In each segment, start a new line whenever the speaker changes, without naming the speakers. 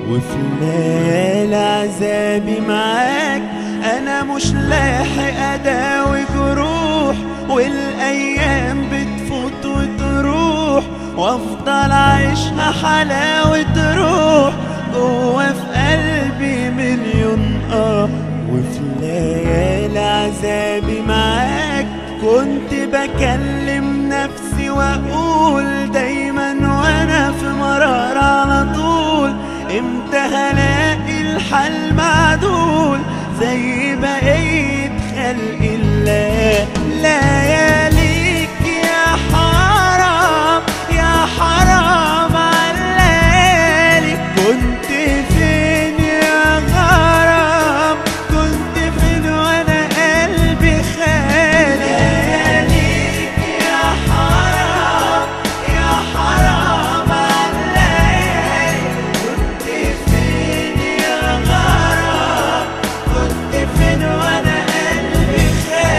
وفي ليالي عذابي معاك انا مش لاحق اداوي جروح والايام بتفوت وتروح وافضل عايشها حلاوة روح جوا في قلبي مليون اه وفي ليالي عذابي معاك كنت بكلم نفسي واقول دايما وانا في مرار على طول امتى هلاقي الحل معدول زي بقية خلق الله لياليك يا حرام يا حرام علالي كنت فين يا غرام كنت فين وانا قلبي خالي لياليك يا حرام يا حرام علالي كنت فين يا غرام كنت فين وانا قلبي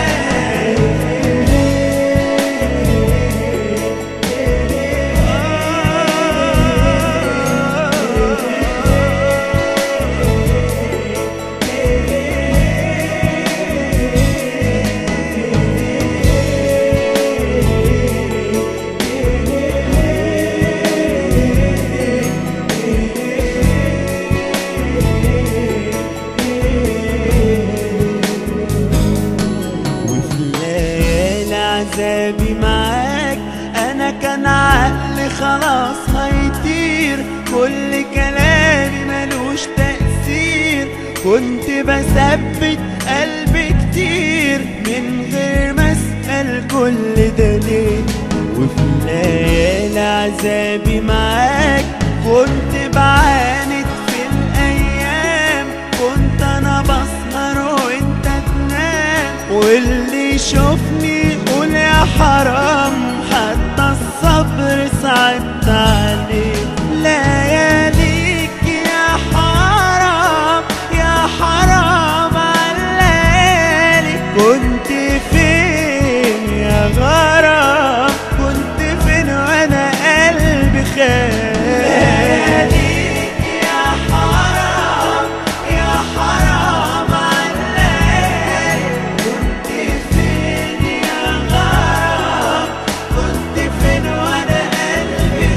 وفي ليالي عذابي معاك انا كان عقلي خلاص هيطير كل كلامي ملوش تأثير كنت بثبت قلبي كتير من غير ما اسأل كل ده ليه وفي ليالي عذابي معاك كنت بعاند في الايام كنت انا بسهر وانت تنام واللي يشوفني يقول يا حرام حتى الصبر صعبت عليه لياليك يا حرام يا حرام علالي كنت فين يا غرام كنت فين وانا قلبي خالي لياليك يا حرام يا حرام علالي كنت فين يا غرام كنت فين وانا قلبي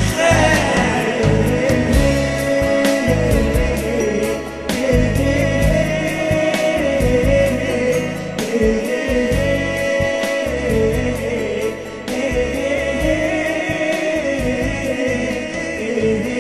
خايف